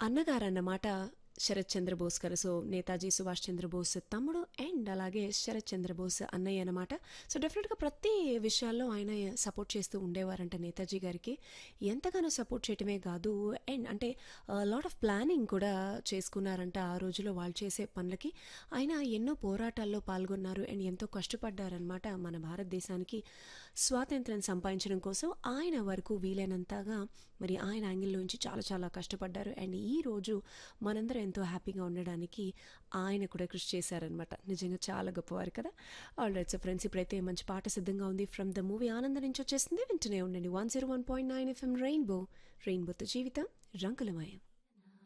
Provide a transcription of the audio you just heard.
అన్నగారన్నమాట శరత్ చంద్రబోస్ గారు సో నేతాజీ సుభాష్ చంద్రబోస్ తమ్ముడు అండ్ అలాగే శరత్ చంద్రబోస్ అన్నయ్య అనమాట సో డెఫినెట్గా ప్రతి విషయాల్లో ఆయన సపోర్ట్ చేస్తూ ఉండేవారంట నేతాజీ గారికి ఎంతగానో సపోర్ట్ చేయటమే కాదు అండ్ అంటే లాట్ ఆఫ్ ప్లానింగ్ కూడా చేసుకున్నారంట ఆ రోజులో వాళ్ళు చేసే పనులకి ఆయన ఎన్నో పోరాటాల్లో పాల్గొన్నారు అండ్ ఎంతో కష్టపడ్డారనమాట మన భారతదేశానికి స్వాతంత్రం సంపాదించడం కోసం ఆయన వరకు వీలైనంతగా మరి ఆయన యాంగిల్లోంచి చాలా చాలా కష్టపడ్డారు అండ్ ఈ రోజు మనందరం ఎంతో హ్యాపీగా ఉండడానికి ఆయన కూడా కృషి చేశారనమాట నిజంగా చాలా గొప్పవారు కదా ఆల్ రైట్ సో ఫ్రెండ్స్ ఇప్పుడైతే మంచి పాట సిద్ధంగా ఉంది ఫ్రమ్ ద మూవీ ఆనంద నుంచి వచ్చేసింది వింటూనే ఉండండి one zero one point nine FM rainbow రెయిన్బోతో జీవితం రంగులమయం